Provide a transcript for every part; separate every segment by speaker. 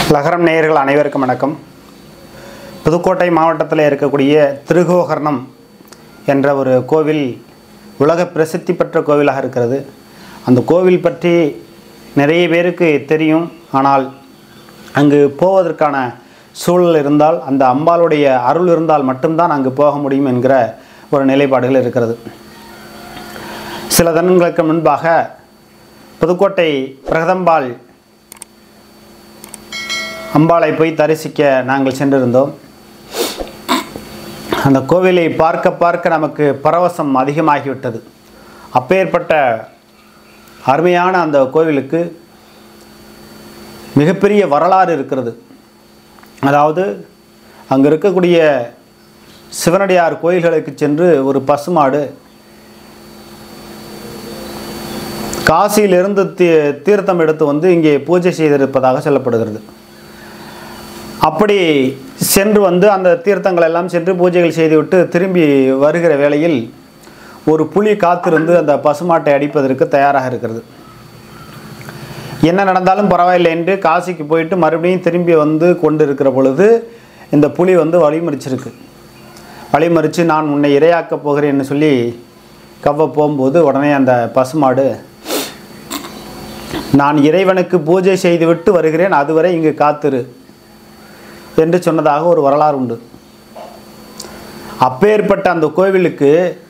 Speaker 1: லகரம் நேயர்கள் அனைவருக்கும் வணக்கம் புதுக்கோட்டை மாவட்டத்தில் இருக்கக்கூடிய திருகோகர்ணம் என்ற ஒரு கோவில் உலக பிரசித்தி பெற்ற கோவிலாக இருக்கிறது அந்த கோவில் பற்றி நிறைய பேருக்கு தெரியும் ஆனால் அங்கு போவதற்கான சூழல் இருந்தால் அந்த அம்பாளுடைய அருள் இருந்தால் மட்டும்தான் அங்கு போக முடியும் என்கிற ஒரு நிலைப்பாடுகள் இருக்கிறது சில தினங்களுக்கு முன்பாக புதுக்கோட்டை பிரகதம்பாள் அம்பாளை போய் தரிசிக்க நாங்கள் சென்றிருந்தோம் அந்த கோவிலை பார்க்க பார்க்க நமக்கு பரவசம் அதிகமாகிவிட்டது அப்பேற்பட்ட அருமையான அந்த கோவிலுக்கு மிகப்பெரிய வரலாறு இருக்கிறது அதாவது அங்கே இருக்கக்கூடிய சிவனடியார் கோயில்களுக்கு சென்று ஒரு பசுமாடு காசியிலிருந்து தீ தீர்த்தம் எடுத்து வந்து இங்கே பூஜை செய்திருப்பதாக சொல்லப்படுகிறது அப்படி சென்று வந்து அந்த தீர்த்தங்கள் எல்லாம் சென்று பூஜைகள் செய்துவிட்டு திரும்பி வருகிற வேளையில் ஒரு புலி காத்திருந்து அந்த பசுமாட்டை அடிப்பதற்கு தயாராக இருக்கிறது என்ன நடந்தாலும் பரவாயில்லை என்று காசிக்கு போயிட்டு மறுபடியும் திரும்பி வந்து கொண்டு இருக்கிற பொழுது இந்த புலி வந்து வழிமறிச்சிருக்கு வழிமறித்து நான் உன்னை இரையாக்கப் போகிறேன்னு சொல்லி கவ்வ போகும்போது உடனே அந்த பசுமாடு நான் இறைவனுக்கு பூஜை செய்துவிட்டு வருகிறேன் அதுவரை இங்கு காத்திரு என்று சொன்னதாக ஒரு வரலாறு உண்டு அப்பேற்பட்ட அந்த கோவிலுக்கு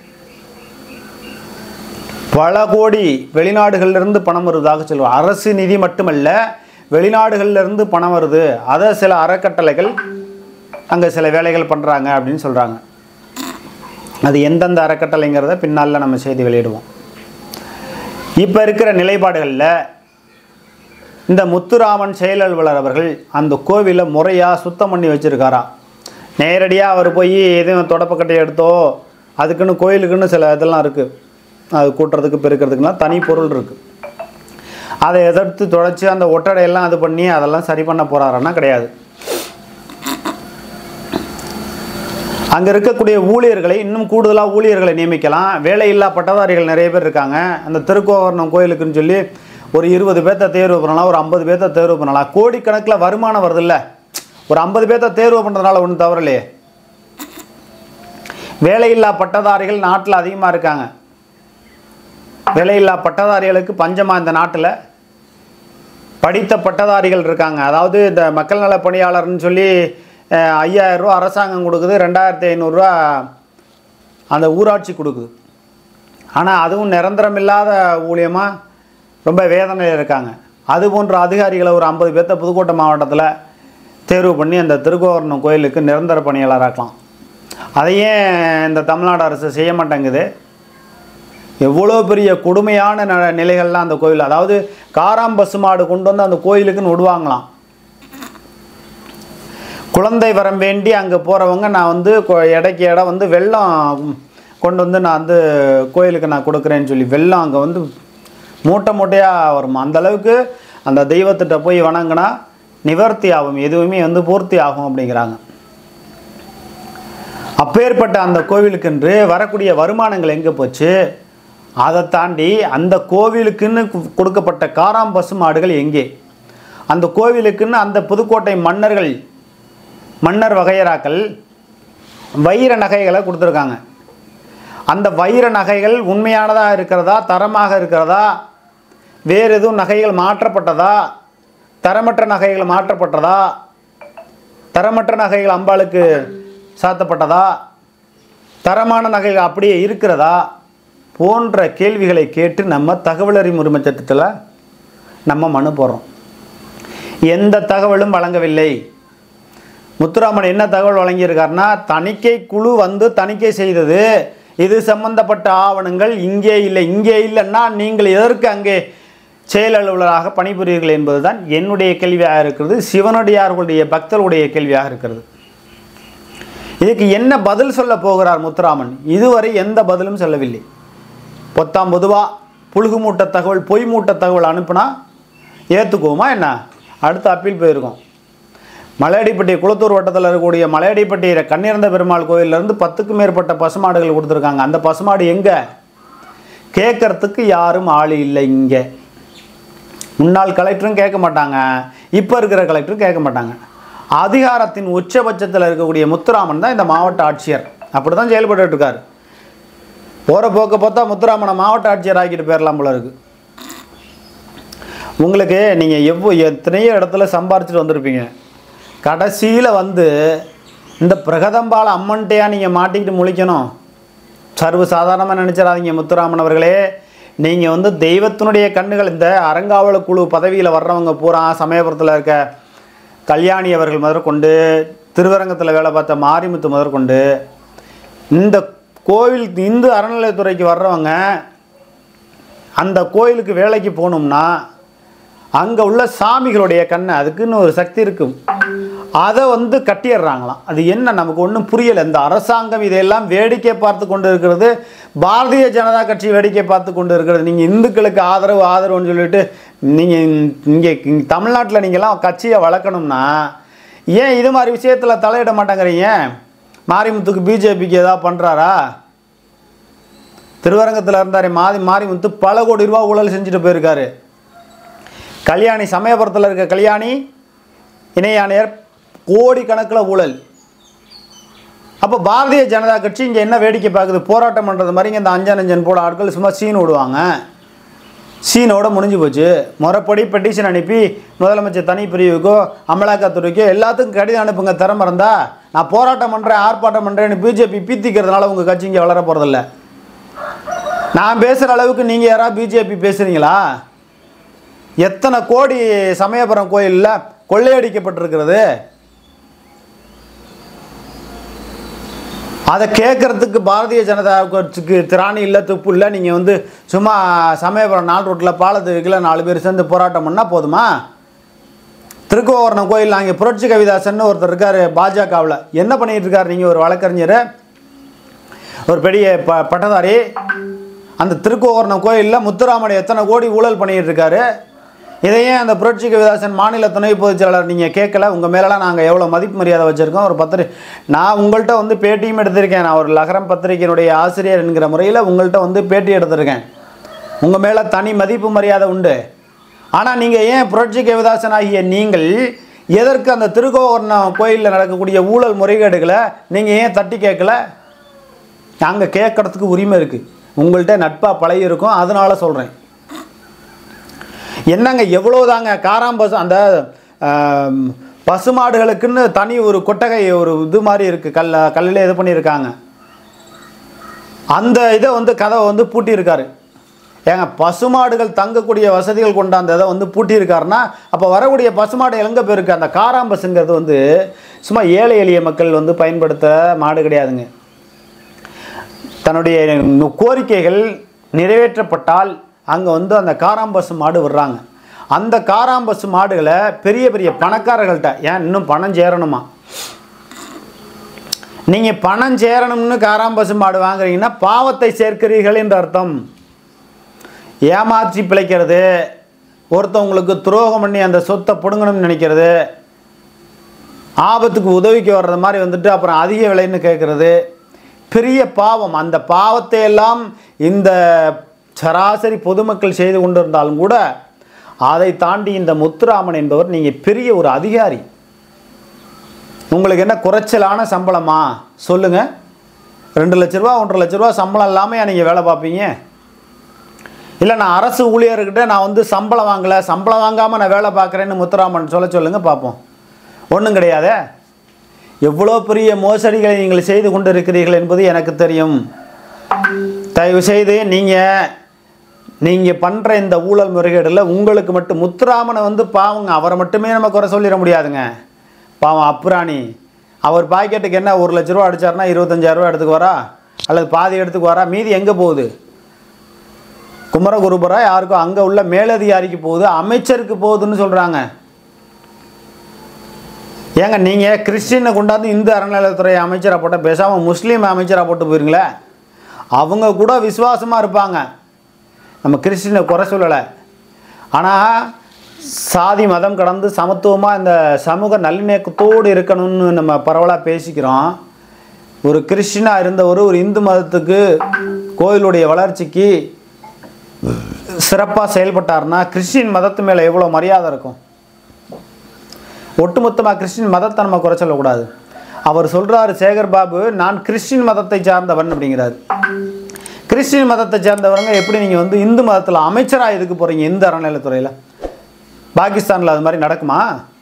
Speaker 1: பல கோடி வெளிநாடுகளிலிருந்து பணம் வருவதாக சொல்லுவோம் அரசு நிதி மட்டுமல்ல வெளிநாடுகளிலிருந்து பணம் வருது அதை சில அறக்கட்டளைகள் அங்கே சில வேலைகள் பண்ணுறாங்க அப்படின்னு சொல்கிறாங்க அது எந்தெந்த அறக்கட்டளைங்கிறத பின்னால் நம்ம செய்தி வெளியிடுவோம் இப்போ இருக்கிற நிலைப்பாடுகளில் இந்த முத்துராமன் செயல் அலுவலர் அவர்கள் அந்த கோவிலை முறையாக சுத்தம் பண்ணி வச்சுருக்காரா நேரடியாக அவர் போய் எதுவும் தொடப்பக்கட்டை எடுத்தோ அதுக்குன்னு கோயிலுக்குன்னு சில இதெல்லாம் இருக்குது அது கூட்டுறதுக்கு பெருக்கிறதுக்குலாம் தனி பொருள் இருக்குது அதை எதிர்த்து தொடச்சி அந்த ஒட்டடையெல்லாம் அது பண்ணி அதெல்லாம் சரி பண்ண போகிறாருன்னா கிடையாது அங்கே இருக்கக்கூடிய ஊழியர்களை இன்னும் கூடுதலாக ஊழியர்களை நியமிக்கலாம் வேலையில்லா பட்டதாரிகள் நிறைய பேர் இருக்காங்க அந்த திருக்கோவரணம் கோயிலுக்குன்னு சொல்லி ஒரு இருபது பேர்த்த தேர்வு பண்ணலாம் ஒரு ஐம்பது பேர்த்த தேர்வு பண்ணலாம் கோடிக்கணக்கில் வருமானம் வருதுல்ல ஒரு ஐம்பது பேர்த்த தேர்வு பண்ணுறதுனால ஒன்றும் தவறில்லையே வேலையில்லா பட்டதாரிகள் நாட்டில் அதிகமாக இருக்காங்க வேலையில்லா பட்டதாரிகளுக்கு பஞ்சமாக இந்த நாட்டில் படித்த பட்டதாரிகள் இருக்காங்க அதாவது இந்த மக்கள் நல பணியாளர்னு சொல்லி ஐயாயிரம் ரூபா அரசாங்கம் கொடுக்குது ரெண்டாயிரத்தி ஐநூறுரூவா அந்த ஊராட்சி கொடுக்குது ஆனால் அதுவும் நிரந்தரம் இல்லாத ஊழியமாக ரொம்ப வேதனையில் இருக்காங்க அது போன்ற அதிகாரிகளை ஒரு ஐம்பது பேர்த்த புதுக்கோட்டை மாவட்டத்தில் தேர்வு பண்ணி அந்த திருக்கோவரணம் கோயிலுக்கு நிரந்தர பணியாளராக்கலாம் அதையே இந்த தமிழ்நாடு அரசு செய்ய மாட்டேங்குது எவ்வளோ பெரிய கொடுமையான ந நிலைகள்லாம் அந்த கோயில் அதாவது காராம் பசுமாடு கொண்டு வந்து அந்த கோயிலுக்குன்னு விடுவாங்களாம் குழந்தை வரம் வேண்டி அங்கே போகிறவங்க நான் வந்து கொ- எடைக்கு இடம் வந்து வெள்ளம் கொண்டு வந்து நான் வந்து கோயிலுக்கு நான் கொடுக்குறேன்னு சொல்லி வெள்ளம் அங்கே வந்து மூட்டை மூட்டையாக வரும் அந்த அளவுக்கு அந்த தெய்வத்திட்ட போய் வணங்கினா நிவர்த்தி ஆகும் எதுவுமே வந்து பூர்த்தி ஆகும் அப்படிங்கிறாங்க அப்பேற்பட்ட அந்த கோவிலுக்கென்று வரக்கூடிய வருமானங்கள் எங்கே போச்சு அதை தாண்டி அந்த கோவிலுக்குன்னு கு- கொடுக்கப்பட்ட காராம் பசு மாடுகள் எங்கே அந்த கோவிலுக்குன்னு அந்த புதுக்கோட்டை மன்னர்கள் மன்னர் வகையராக்கள் வைர நகைகளை கொடுத்துருக்காங்க அந்த வைர நகைகள் உண்மையானதாக இருக்கிறதா தரமாக இருக்கிறதா வேறு எதுவும் நகைகள் மாற்றப்பட்டதா தரமற்ற நகைகள் மாற்றப்பட்டதா தரமற்ற நகைகள் அம்பாளுக்கு சாத்தப்பட்டதா தரமான நகைகள் அப்படியே இருக்கிறதா போன்ற கேள்விகளை கேட்டு நம்ம தகவல் அறியும் உரிமை சட்டத்தில் நம்ம மனு போடுறோம் எந்த தகவலும் வழங்கவில்லை முத்துராமன் என்ன தகவல் வழங்கியிருக்காருன்னா தணிக்கை குழு வந்து தணிக்கை செய்தது இது சம்பந்தப்பட்ட ஆவணங்கள் இங்கே இல்லை இங்கே இல்லைன்னா நீங்கள் எதற்கு அங்கே செயல் அலுவலராக பணிபுரியுங்கள் என்பதுதான் என்னுடைய கேள்வியாக இருக்கிறது சிவனடியார்களுடைய பக்தர்களுடைய கேள்வியாக இருக்கிறது இதுக்கு என்ன பதில் சொல்ல போகிறார் முத்துராமன் இதுவரை எந்த பதிலும் சொல்லவில்லை பொத்தாம் பொதுவாக புழுகு மூட்டை தகவல் பொய் மூட்டை தகவல் அனுப்புனா ஏற்றுக்குவோமா என்ன அடுத்த அப்பீல் போயிருக்கோம் மலையடிப்பட்டி குளத்தூர் வட்டத்தில் இருக்கக்கூடிய மலையடிப்பட்டி கண்ணிறந்த பெருமாள் கோயிலேருந்து பத்துக்கும் மேற்பட்ட பசுமாடுகள் கொடுத்துருக்காங்க அந்த பசுமாடு எங்கே கேட்கறதுக்கு யாரும் ஆள் இல்லை இங்கே முன்னாள் கலெக்டரும் கேட்க மாட்டாங்க இப்போ இருக்கிற கலெக்டர் கேட்க மாட்டாங்க அதிகாரத்தின் உச்சபட்சத்தில் இருக்கக்கூடிய முத்துராமன் தான் இந்த மாவட்ட ஆட்சியர் அப்படி தான் செயல்பட்டு இருக்காரு போகிற போக்க பார்த்தா முத்துராமனை மாவட்ட ஆட்சியர் ஆக்கிட்டு போயிடலாம் போல இருக்கு உங்களுக்கு நீங்கள் எவ்வளோ எத்தனையோ இடத்துல சம்பாரிச்சிட்டு வந்திருப்பீங்க கடைசியில் வந்து இந்த பிரகதம்பால அம்மன்ட்டையா நீங்கள் மாட்டிக்கிட்டு முழிக்கணும் சர்வ சாதாரணமாக நினச்சிடாதீங்க முத்துராமன் அவர்களே நீங்கள் வந்து தெய்வத்தினுடைய கண்ணுகள் இந்த அறங்காவல குழு பதவியில் வர்றவங்க பூரா சமயபுரத்தில் இருக்க கல்யாணி அவர்கள் முதற்கொண்டு திருவரங்கத்தில் வேலை பார்த்த மாரிமுத்து முதற்கொண்டு இந்த கோவில் இந்து அறநிலையத்துறைக்கு வர்றவங்க அந்த கோயிலுக்கு வேலைக்கு போகணும்னா அங்கே உள்ள சாமிகளுடைய கண்ணை அதுக்குன்னு ஒரு சக்தி இருக்கும் அதை வந்து கட்டிடுறாங்களாம் அது என்ன நமக்கு ஒன்றும் புரியலை இந்த அரசாங்கம் இதையெல்லாம் வேடிக்கை பார்த்து கொண்டு இருக்கிறது பாரதிய ஜனதா கட்சி வேடிக்கை பார்த்து கொண்டு இருக்கிறது நீங்கள் இந்துக்களுக்கு ஆதரவு ஆதரவுன்னு சொல்லிட்டு நீங்கள் இங்கே தமிழ்நாட்டில் நீங்கள்லாம் கட்சியை வளர்க்கணும்னா ஏன் இது மாதிரி விஷயத்தில் தலையிட மாட்டேங்கிறீங்க மாரிமுத்துக்கு பிஜேபிக்கு ஏதாவது பண்ணுறாரா திருவரங்கத்தில் இருந்தார் மாதி மாரிமுத்து பல கோடி ரூபா ஊழல் செஞ்சுட்டு போயிருக்காரு கல்யாணி சமயபுரத்தில் இருக்க கல்யாணி இணையாணையர் கோடி கணக்கில் ஊழல் அப்போ பாரதிய ஜனதா கட்சி இங்கே என்ன வேடிக்கை பார்க்குது போராட்டம் பண்ணுறது மாதிரி இங்கே இந்த அஞ்சனஞ்சன் போல ஆட்கள் சும்மா சீன் விடுவாங்க சீனோட முடிஞ்சு போச்சு முறைப்படி பெட்டிஷன் அனுப்பி முதலமைச்சர் தனி பிரிவுக்கோ அமலாக்கத்துறைக்கோ எல்லாத்துக்கும் கடிதம் அனுப்புங்க திறமை இருந்தா நான் போராட்டம் பண்ணுறேன் ஆர்ப்பாட்டம் பண்ணுறேன்னு பிஜேபி பீத்திக்கிறதுனால உங்கள் கட்சி இங்கே வளர போகிறதில்ல நான் பேசுகிற அளவுக்கு நீங்கள் யாராவது பிஜேபி பேசுகிறீங்களா எத்தனை கோடி சமயபுரம் கோயிலில் கொள்ளையடிக்கப்பட்டிருக்கிறது அதை கேட்கறதுக்கு பாரதிய ஜனதா கட்சிக்கு திராணி இல்லை துப்பு இல்லை நீங்கள் வந்து சும்மா சமயபுரம் நாள் ரோட்டில் பாலத்துக்குள்ள நாலு பேர் சேர்ந்து போராட்டம் பண்ணால் போதுமா திருக்கோவரணம் கோயில் அங்கே புரட்சி கவிதாசன் ஒருத்தர் இருக்கார் பாஜகவில் என்ன பண்ணிட்டு இருக்காரு நீங்கள் ஒரு வழக்கறிஞர் ஒரு பெரிய ப பட்டதாரி அந்த திருக்கோவரணம் கோயிலில் முத்துராமன் எத்தனை கோடி ஊழல் பண்ணிட்டு இருக்காரு இதையே அந்த புரட்சி கவிதாசன் மாநில துணை பொதுச் செயலாளர் நீங்கள் கேட்கல உங்கள் மேலெலாம் நாங்கள் எவ்வளோ மதிப்பு மரியாதை வச்சுருக்கோம் ஒரு பத்திரி நான் உங்கள்கிட்ட வந்து பேட்டியும் எடுத்திருக்கேன் நான் ஒரு லகரம் பத்திரிகையினுடைய ஆசிரியர் என்கிற முறையில் உங்கள்கிட்ட வந்து பேட்டி எடுத்திருக்கேன் உங்கள் மேலே தனி மதிப்பு மரியாதை உண்டு ஆனால் நீங்கள் ஏன் புரட்சி கவிதாசன் ஆகிய நீங்கள் எதற்கு அந்த திருக்கோவரணம் கோயிலில் நடக்கக்கூடிய ஊழல் முறைகேடுகளை நீங்கள் ஏன் தட்டி கேட்கல அங்கே கேட்கறதுக்கு உரிமை இருக்குது உங்கள்கிட்ட நட்பாக பழகி இருக்கும் அதனால சொல்கிறேன் என்னங்க எவ்வளோதாங்க காராம்பசு அந்த ஆம், பசுமாடுகளுக்குன்னு தனி ஒரு கொட்டகை ஒரு இது மாதிரி இருக்குது கல்ல கல்லில் இது பண்ணியிருக்காங்க அந்த இதை வந்து கதவை வந்து பூட்டியிருக்காரு ஏங்க பசுமாடுகள் தங்கக்கூடிய வசதிகள் கொண்ட அந்த இதை வந்து பூட்டியிருக்காருன்னா அப்போ வரக்கூடிய பசுமாடு எங்கே போயிருக்கு அந்த காராம்பசுங்கிறது வந்து சும்மா ஏழை எளிய மக்கள் வந்து பயன்படுத்த மாடு கிடையாதுங்க தன்னுடைய கோரிக்கைகள் நிறைவேற்றப்பட்டால் அங்கே வந்து அந்த காராம்பசு மாடு விடுறாங்க அந்த காராம்பசு மாடுகளை பெரிய பெரிய பணக்காரர்கள்ட்ட ஏன் இன்னும் பணம் சேரணுமா நீங்கள் பணம் சேரணும்னு காராம்பசு மாடு வாங்குறீங்கன்னா பாவத்தை சேர்க்கிறீர்கள் என்று அர்த்தம் ஏமாற்றி பிழைக்கிறது ஒருத்தவங்களுக்கு துரோகம் பண்ணி அந்த சொத்தை பிடுங்கணும்னு நினைக்கிறது ஆபத்துக்கு உதவிக்கு வர்றது மாதிரி வந்துட்டு அப்புறம் அதிக விலைன்னு கேட்குறது பெரிய பாவம் அந்த பாவத்தை எல்லாம் இந்த சராசரி பொதுமக்கள் செய்து கொண்டிருந்தாலும் கூட அதை தாண்டி இந்த முத்துராமன் என்பவர் நீங்கள் பெரிய ஒரு அதிகாரி உங்களுக்கு என்ன குறைச்சலான சம்பளமா சொல்லுங்க ரெண்டு லட்ச ரூபா ஒன்றரை லட்ச ரூபா சம்பளம் இல்லாமல் நீங்கள் வேலை பார்ப்பீங்க இல்லை நான் அரசு ஊழியர்கிட்ட நான் வந்து சம்பளம் வாங்கலை சம்பளம் வாங்காமல் நான் வேலை பார்க்குறேன்னு முத்துராமன் சொல்ல சொல்லுங்க பார்ப்போம் ஒன்றும் கிடையாதே எவ்வளோ பெரிய மோசடிகளை நீங்கள் செய்து கொண்டு இருக்கிறீர்கள் என்பது எனக்கு தெரியும் தயவு செய்து நீங்கள் நீங்கள் பண்ணுற இந்த ஊழல் முறைகேடில் உங்களுக்கு மட்டும் முத்துராமனை வந்து பாவங்க அவரை மட்டுமே நம்ம குறை சொல்லிட முடியாதுங்க பாவம் அப்புராணி அவர் பாக்கெட்டுக்கு என்ன ஒரு லட்ச ரூபா அடிச்சாருன்னா இருபத்தஞ்சாயிரரூவா எடுத்துக்கு வரா அல்லது பாதி எடுத்துக்கு வரா மீதி எங்கே போகுது குமரகுருபரா யாருக்கும் அங்கே உள்ள மேலதிகாரிக்கு போகுது அமைச்சருக்கு போகுதுன்னு சொல்கிறாங்க ஏங்க நீங்கள் கிறிஸ்டினை கொண்டாந்து இந்து அறநிலையத்துறை அமைச்சராக போட்ட பேசாமல் முஸ்லீம் அமைச்சராக போட்டு போயிருங்களே அவங்க கூட விசுவாசமாக இருப்பாங்க நம்ம கிறிஸ்டினை குறை சொல்லலை ஆனால் சாதி மதம் கடந்து சமத்துவமாக இந்த சமூக நல்லிணக்கத்தோடு இருக்கணும்னு நம்ம பரவலாக பேசிக்கிறோம் ஒரு கிறிஸ்டினாக இருந்தவர் ஒரு இந்து மதத்துக்கு கோயிலுடைய வளர்ச்சிக்கு சிறப்பாக செயல்பட்டார்னா கிறிஸ்டின் மதத்து மேலே எவ்வளோ மரியாதை இருக்கும் ஒட்டுமொத்தமாக கிறிஸ்டின் மதத்தை நம்ம குறை சொல்லக்கூடாது அவர் சொல்கிறாரு சேகர் பாபு நான் கிறிஸ்டின் மதத்தை சார்ந்தவன் அப்படிங்கிறாரு கிறிஸ்டின் மதத்தை சேர்ந்தவங்க எப்படி நீங்கள் வந்து இந்து மதத்தில் அமைச்சராக எதுக்கு போகிறீங்க இந்து அறநிலையத்துறையில் பாகிஸ்தானில் அது மாதிரி நடக்குமா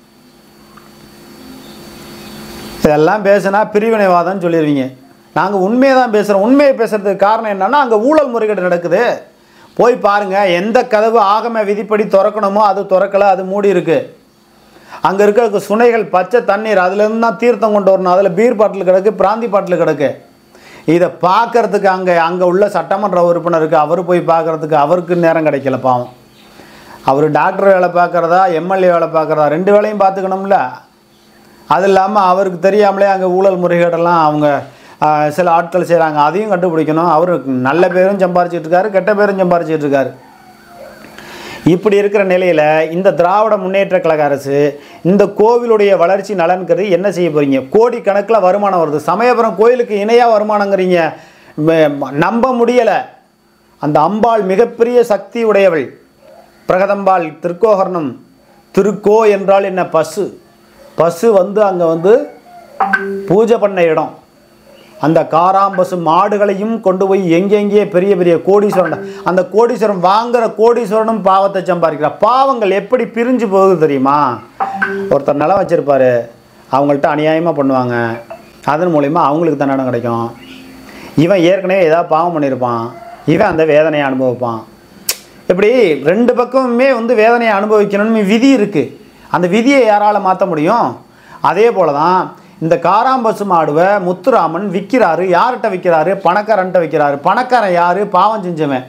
Speaker 1: இதெல்லாம் பேசினா பிரிவினைவாதம்னு சொல்லிடுவீங்க நாங்கள் உண்மையை தான் பேசுகிறோம் உண்மையை பேசுகிறதுக்கு காரணம் என்னன்னா அங்கே ஊழல் முறைகேடு நடக்குது போய் பாருங்கள் எந்த கதவு ஆகம விதிப்படி திறக்கணுமோ அது திறக்கலை அது மூடி இருக்கு அங்கே இருக்க சுனைகள் பச்சை தண்ணீர் அதுலேருந்து தான் தீர்த்தம் கொண்டு வரணும் அதில் பீர் பாட்டில் கிடக்கு பிராந்தி பாட்டில் கிடக்கு இதை பார்க்கறதுக்கு அங்கே அங்கே உள்ள சட்டமன்ற உறுப்பினருக்கு அவர் போய் பார்க்கறதுக்கு அவருக்கு நேரம் கிடைக்கல பாவம் அவர் டாக்டர் வேலை பார்க்குறதா எம்எல்ஏ வேலை பார்க்குறதா ரெண்டு வேலையும் பார்த்துக்கணும்ல அது இல்லாமல் அவருக்கு தெரியாமலே அங்கே ஊழல் முறைகேடெல்லாம் அவங்க ஆ, சில ஆட்கள் செய்கிறாங்க அதையும் கண்டுபிடிக்கணும் அவர் நல்ல பேரும் சம்பாரிச்சிட்டு இருக்காரு கெட்ட பேரும் சம்பாரிச்சிட்டு இருக்காரு இப்படி இருக்கிற நிலையில் இந்த திராவிட முன்னேற்ற கழக அரசு இந்த கோவிலுடைய வளர்ச்சி நலன்கிறது என்ன செய்ய போறீங்க கோடி கணக்கில் வருமானம் வருது சமயபுரம் கோயிலுக்கு இணையாக வருமானங்கிறீங்க ம- நம்ப முடியலை அந்த அம்பாள் மிகப்பெரிய சக்தி உடையவள் பிரகதம்பாள் திருக்கோகர்ணம் திருக்கோ என்றால் என்ன பசு பசு வந்து அங்கே வந்து பூஜை பண்ண இடம் அந்த காராம்பசு மாடுகளையும் கொண்டு போய் எங்கெங்கே பெரிய பெரிய கோடீஸ்வரன் அந்த கோடீஸ்வரன் வாங்குற கோடீஸ்வரனும் பாவத்தை சம்பாதிக்கிறார் பாவங்கள் எப்படி பிரிஞ்சு போகுது தெரியுமா ஒருத்தர் நிலம் வச்சிருப்பாரு அவங்கள்ட்ட அநியாயமாக பண்ணுவாங்க அதன் மூலிமா அவங்களுக்கு தண்டனை கிடைக்கும் இவன் ஏற்கனவே ஏதாவது பாவம் பண்ணியிருப்பான் இவன் அந்த வேதனையை அனுபவிப்பான் இப்படி ரெண்டு பக்கமுமே வந்து வேதனையை அனுபவிக்கணும்னு விதி இருக்குது அந்த விதியை யாரால் மாற்ற முடியும் அதே போல தான் இந்த காராம்பசு மாடுவை முத்துராமன் விற்கிறாரு யார்கிட்ட விற்கிறாரு பணக்காரன்ட்ட விற்கிறாரு பணக்காரன் யார் பாவம் செஞ்சவன்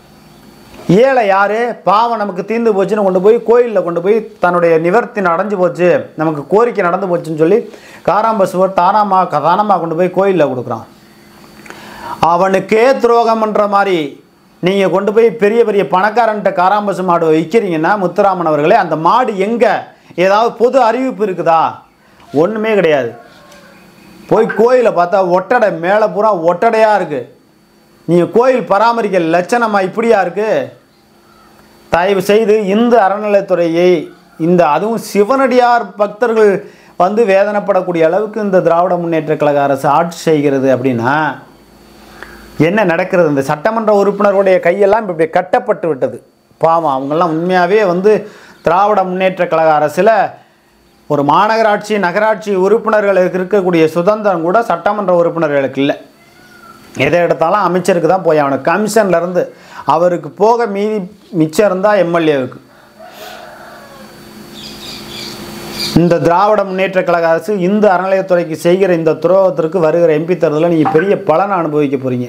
Speaker 1: ஏழை யார் பாவம் நமக்கு தீர்ந்து போச்சுன்னு கொண்டு போய் கோயிலில் கொண்டு போய் தன்னுடைய நிவர்த்தி நடந்து போச்சு நமக்கு கோரிக்கை நடந்து போச்சுன்னு சொல்லி காராம்பசுவை தானமாக தானமாக கொண்டு போய் கோயிலில் கொடுக்குறான் அவனுக்கே துரோகம் பண்ணுற மாதிரி நீங்கள் கொண்டு போய் பெரிய பெரிய பணக்காரன்ட்ட காராம்பசு மாடு விற்கிறீங்கன்னா முத்துராமன் அவர்களே அந்த மாடு எங்கே ஏதாவது பொது அறிவிப்பு இருக்குதா ஒன்றுமே கிடையாது போய் கோயிலை பார்த்தா ஒட்டடை மேலே பூரா ஒட்டடையாக இருக்குது நீங்கள் கோயில் பராமரிக்க லட்சணமா இப்படியா இருக்குது தயவு செய்து இந்து அறநிலைத்துறையை இந்த அதுவும் சிவனடியார் பக்தர்கள் வந்து வேதனைப்படக்கூடிய அளவுக்கு இந்த திராவிட முன்னேற்ற கழக அரசு ஆட்சி செய்கிறது அப்படின்னா என்ன நடக்கிறது இந்த சட்டமன்ற உறுப்பினர்களுடைய கையெல்லாம் இப்படி கட்டப்பட்டு விட்டது பாவம் அவங்கெல்லாம் உண்மையாகவே வந்து திராவிட முன்னேற்ற கழக அரசில் ஒரு மாநகராட்சி நகராட்சி உறுப்பினர்களுக்கு இருக்கக்கூடிய சுதந்திரம் கூட சட்டமன்ற உறுப்பினர்களுக்கு இல்லை எதை எடுத்தாலும் அமைச்சருக்கு தான் போய் அவனுக்கு கமிஷன்ல இருந்து அவருக்கு போக மீதி மிச்சம் இருந்தால் எம்எல்ஏவுக்கு இந்த திராவிட முன்னேற்ற கழக அரசு இந்து அறநிலையத்துறைக்கு செய்கிற இந்த துரோகத்திற்கு வருகிற எம்பி தேர்தலில் நீங்கள் பெரிய பலனை அனுபவிக்க போகிறீங்க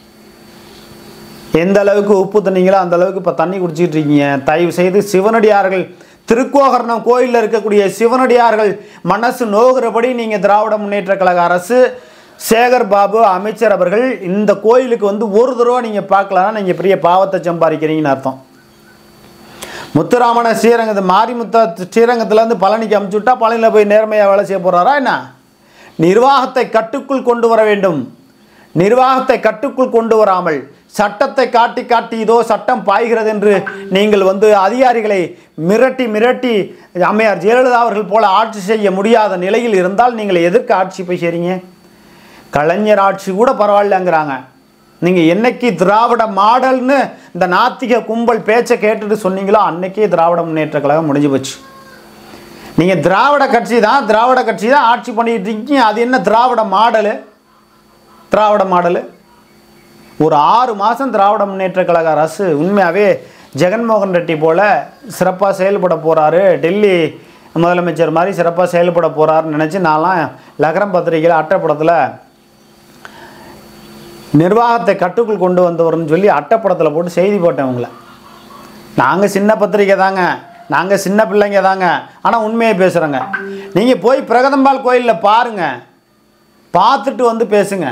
Speaker 1: எந்த அளவுக்கு உப்பு தண்ணீங்களோ அந்த அளவுக்கு இப்போ தண்ணி குடிச்சிட்டு இருக்கீங்க தயவு செய்து சிவனடியார்கள் திருக்கோகர்ணம் கோயிலில் இருக்கக்கூடிய சிவனடியார்கள் மனசு நோகிறபடி நீங்கள் திராவிட முன்னேற்ற கழக அரசு சேகர் பாபு அமைச்சர் அவர்கள் இந்த கோயிலுக்கு வந்து ஒரு தடவை நீங்கள் பார்க்கலன்னா நீங்கள் பெரிய பாவத்தை சம்பாதிக்கிறீங்கன்னு அர்த்தம் முத்துராமனை ஸ்ரீரங்கத்து மாரிமுத்தா ஸ்ரீரங்கத்துலேருந்து பழனிக்கு அமுச்சு விட்டா பழனியில் போய் நேர்மையாக வேலை செய்ய போகிறாரா என்ன நிர்வாகத்தை கட்டுக்குள் கொண்டு வர வேண்டும் நிர்வாகத்தை கட்டுக்குள் கொண்டு வராமல் சட்டத்தை காட்டி காட்டி இதோ சட்டம் பாய்கிறது என்று நீங்கள் வந்து அதிகாரிகளை மிரட்டி மிரட்டி அம்மையார் ஜெயலலிதா அவர்கள் போல ஆட்சி செய்ய முடியாத நிலையில் இருந்தால் நீங்கள் எதற்கு ஆட்சி போய் செய்றீங்க கலைஞர் ஆட்சி கூட பரவாயில்லைங்கிறாங்க நீங்கள் என்னைக்கு திராவிட மாடல்னு இந்த நாத்திக கும்பல் பேச்சை கேட்டுட்டு சொன்னீங்களோ அன்னைக்கே திராவிட முன்னேற்ற கழகம் முடிஞ்சு போச்சு நீங்கள் திராவிட கட்சி தான் திராவிட கட்சி தான் ஆட்சி பண்ணிட்டு இருக்கீங்க அது என்ன திராவிட மாடலு திராவிட மாடலு ஒரு ஆறு மாதம் திராவிட முன்னேற்ற கழக அரசு உண்மையாகவே ஜெகன்மோகன் ரெட்டி போல் சிறப்பாக செயல்பட போகிறாரு டெல்லி முதலமைச்சர் மாதிரி சிறப்பாக செயல்பட போகிறாருன்னு நினச்சி நான்லாம் லகரம் பத்திரிகையில் அட்டைப்படத்தில் நிர்வாகத்தை கட்டுக்குள் கொண்டு வந்தவர்னு சொல்லி அட்டைப்படத்தில் போட்டு செய்தி போட்டேன் உங்களை நாங்கள் சின்ன பத்திரிக்கை தாங்க நாங்கள் சின்ன பிள்ளைங்க தாங்க ஆனால் உண்மையை பேசுகிறோங்க நீங்கள் போய் பிரகதம்பாள் கோயிலில் பாருங்கள் பார்த்துட்டு வந்து பேசுங்க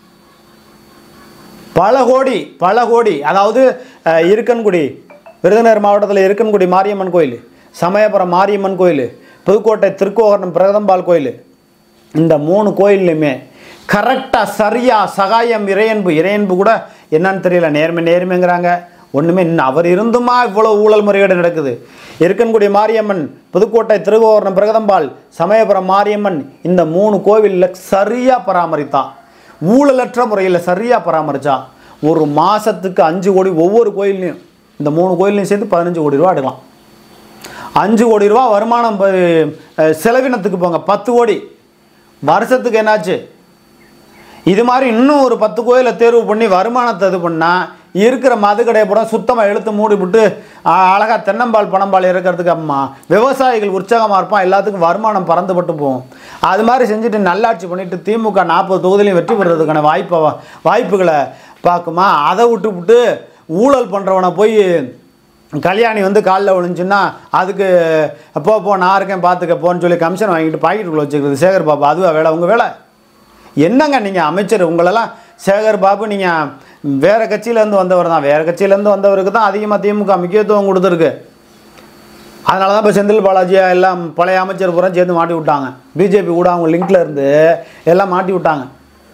Speaker 1: பல கோடி பல கோடி அதாவது அஹ், இருக்கன்குடி விருதுநகர் மாவட்டத்தில் இருக்கன்குடி மாரியம்மன் கோயில் சமயபுரம் மாரியம்மன் கோயில் புதுக்கோட்டை திருக்கோகரணம் பிரகதம்பாள் கோயில் இந்த மூணு கோயில்லையுமே கரெக்டாக சரியாக சகாயம் இறையன்பு இறையன்பு கூட என்னன்னு தெரியல நேர்மை நேர்மைங்கிறாங்க ஒன்றுமே இன்னும் அவர் இருந்துமா இவ்வளோ ஊழல் முறைகேடு நடக்குது இருக்கன்குடி மாரியம்மன் புதுக்கோட்டை திருவோரணம் பிரகதம்பாள் சமயபுரம் மாரியம்மன் இந்த மூணு கோவிலில் சரியாக பராமரித்தான் ஊழலற்ற முறையில் சரியாக பராமரித்தா ஒரு மாதத்துக்கு அஞ்சு கோடி ஒவ்வொரு கோயில்லையும் இந்த மூணு கோயில்லையும் சேர்த்து பதினஞ்சு கோடி ரூபா எடுக்கலாம் அஞ்சு கோடி ரூபா வருமானம் ப- அஹ் செலவினத்துக்கு போங்க பத்து கோடி வருஷத்துக்கு என்னாச்சு இது மாதிரி இன்னும் ஒரு பத்து கோயிலை தேர்வு பண்ணி வருமானத்தை இது பண்ணால் இருக்கிற மது கடையை பூரா சுத்தமாக இழுத்து மூடிவிட்டு அழகாக தென்னம்பால் பணம்பால் இருக்கிறதுக்கு அம்மா விவசாயிகள் உற்சாகமாக இருப்பான் எல்லாத்துக்கும் வருமானம் பறந்துபட்டு போகும் அது மாதிரி செஞ்சுட்டு நல்லாட்சி பண்ணிட்டு திமுக நாற்பது தொகுதியிலையும் வெற்றி பெறுறதுக்கான வாய்ப்பை வாய்ப்புகளை பார்க்குமா அதை விட்டுவிட்டு ஊழல் பண்ணுறவனை போய் கல்யாணி வந்து காலில் விழுந்துச்சுன்னா அதுக்கு போ போ நான் இருக்கேன் பார்த்துக்க போன்னு சொல்லி கமிஷன் வாங்கிட்டு பாக்கெட்டுக்குள்ளே வச்சுக்கிறது சேகர் பாபு அதுவா வேலை உங்கள் வேலை என்னங்க நீங்கள் அமைச்சர் உங்களெல்லாம் சேகர் பாபு நீங்கள் வேறு கட்சியிலேருந்து வந்தவர் தான் வேறு கட்சியிலேருந்து வந்தவருக்கு தான் அதிகமாக திமுக முக்கியத்துவம் கொடுத்துருக்கு அதனால தான் இப்போ செந்தில் பாலாஜி எல்லாம் பழைய அமைச்சர் பூரா சேர்ந்து மாட்டி விட்டாங்க பிஜேபி கூட அவங்க லிங்க்ல இருந்து எல்லாம் மாட்டி விட்டாங்க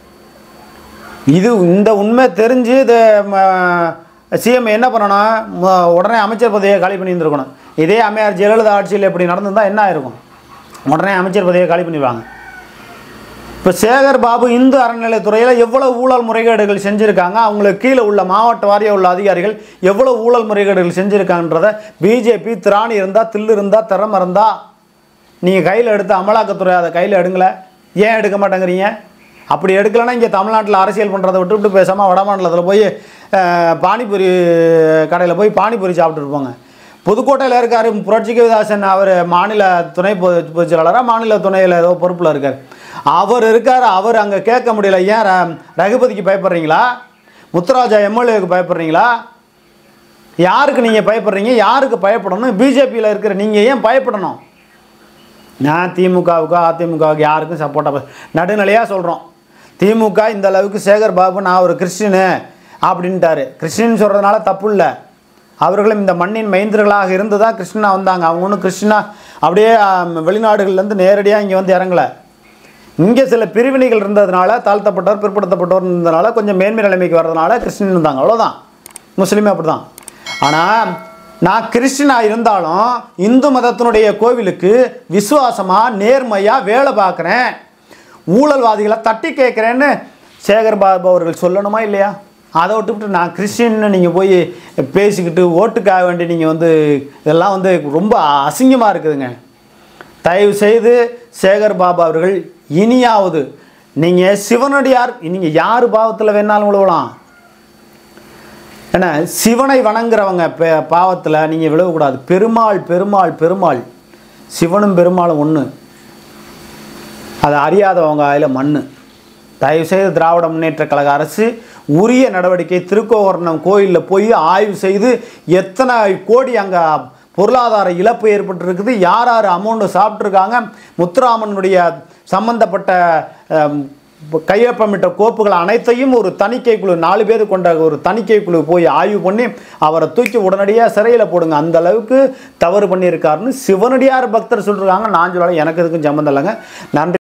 Speaker 1: இது இந்த உண்மை தெரிஞ்சு இது சிஎம் என்ன பண்ணணும் ம- உடனே அமைச்சர் பதவியை காலி பண்ணி இருந்திருக்கணும் இதே அம்மையார் ஜெயலலிதா ஆட்சியில் இப்படி நடந்திருந்தா என்ன ஆயிருக்கும் உடனே அமைச்சர் பதவியை காலி பண்ணிடுவாங்க இப்போ சேகர் பாபு இந்து அறநிலையத்துறையில் எவ்வளவு ஊழல் முறைகேடுகள் செஞ்சுருக்காங்க அவங்களுக்கு கீழே உள்ள மாவட்ட வாரிய உள்ள அதிகாரிகள் எவ்வளவு ஊழல் முறைகேடுகள் செஞ்சுருக்காங்கன்றத பிஜேபி திராணி இருந்தால் தில்லு இருந்தால் திறமை இருந்தால் நீங்கள் கையில் எடுத்து அமலாக்கத்துறை அதை கையில் எடுங்களே ஏன் எடுக்க மாட்டேங்கிறீங்க அப்படி எடுக்கலைன்னா இங்கே தமிழ்நாட்டில் அரசியல் பண்ணுறதை விட்டுவிட்டு பேசாமல் வடமாநிலத்தில் போய் அஹ், பானிபூரி கடையில் போய் பானிபூரி சாப்பிட்டுட்டு போங்க புதுக்கோட்டையில் இருக்கார் புரட்சி கவிதாசன் அவர் மாநில துணை பொது பொதுச் செயலாளராக மாநில துணையில் ஏதோ பொறுப்பில் இருக்கார் அவர் இருக்கார் அவர் அங்கே கேட்க முடியல ஏன் ர- ரகுபதிக்கு பயப்படுறீங்களா முத்துராஜா எம்எல்ஏவுக்கு பயப்படுறீங்களா யாருக்கு நீங்கள் பயப்படுறீங்க யாருக்கு பயப்படணும் பிஜேபியில் இருக்கிற நீங்கள் ஏன் பயப்படணும் நான் திமுகவுக்கோ அதிமுகவுக்கு யாருக்கும் சப்போர்ட்டாக நடுநிலையாக சொல்கிறோம் திமுக இந்த அளவுக்கு சேகர் பாபு நான் ஒரு கிறிஸ்டினு அப்படின்ட்டாரு கிறிஸ்டின் சொல்கிறதுனால தப்பு இல்லை அவர்களும் இந்த மண்ணின் மைந்தர்களாக இருந்து தான் கிறிஸ்டினா வந்தாங்க அவங்க ஒன்றும் கிறிஸ்டினா அப்படியே ஆம், வெளிநாடுகள்லேருந்து நேரடியாக இங்கே வந்து இறங்கலை இங்கே சில பிரிவினைகள் இருந்ததுனால தாழ்த்தப்பட்டவர் பிற்படுத்தப்பட்டவர் இருந்ததுனால கொஞ்சம் மேன்மை நிலைமைக்கு வர்றதுனால கிறிஸ்டின் இருந்தாங்க அவ்வளோதான் முஸ்லீமே அப்படி தான் ஆனால் நான் கிறிஸ்டினாக இருந்தாலும் இந்து மதத்தினுடைய கோவிலுக்கு விசுவாசமாக நேர்மையாக வேலை பார்க்குறேன் ஊழல்வாதிகளை தட்டி கேட்குறேன்னு சேகர் பாபு அவர்கள் சொல்லணுமா இல்லையா அதை விட்டுவிட்டு நான் கிறிஸ்டின்னு நீங்கள் போய் பேசிக்கிட்டு ஓட்டுக்காக வேண்டி நீங்கள் வந்து இதெல்லாம் வந்து ரொம்ப அசிங்கமாக இருக்குதுங்க தயவு செய்து சேகர் பாபா அவர்கள் இனியாவது நீங்கள் சிவனடியார் நீங்கள் யார் பாவத்தில் வேணாலும் விழுவலாம் ஏன்னா சிவனை வணங்குறவங்க பே- பாவத்தில் நீங்கள் விழுவக்கூடாது பெருமாள் பெருமாள் பெருமாள் சிவனும் பெருமாளும் ஒன்று அதை அறியாதவங்க அதில் மண் தயவுசெய்து திராவிட முன்னேற்ற கழக அரசு உரிய நடவடிக்கை திருக்கோவரணம் கோயிலில் போய் ஆய்வு செய்து எத்தனை கோடி அங்கே பொருளாதார இழப்பு ஏற்பட்டிருக்குது யார் யார் அமௌண்ட்டு சாப்பிட்ருக்காங்க முத்துராமனுடைய சம்பந்தப்பட்ட அம், கையொப்பமிட்ட கோப்புகள் அனைத்தையும் ஒரு தணிக்கை குழு நாலு பேர் கொண்ட ஒரு தணிக்கை குழு போய் ஆய்வு பண்ணி அவரை தூக்கி உடனடியாக சிறையில் போடுங்க அந்த அளவுக்கு தவறு பண்ணியிருக்காருன்னு சிவனடியார் பக்தர் சொல்லிருக்காங்க நான் சொல்லலை எனக்கு இதுக்கும் சம்மந்தம் இல்லைங்க நன்றி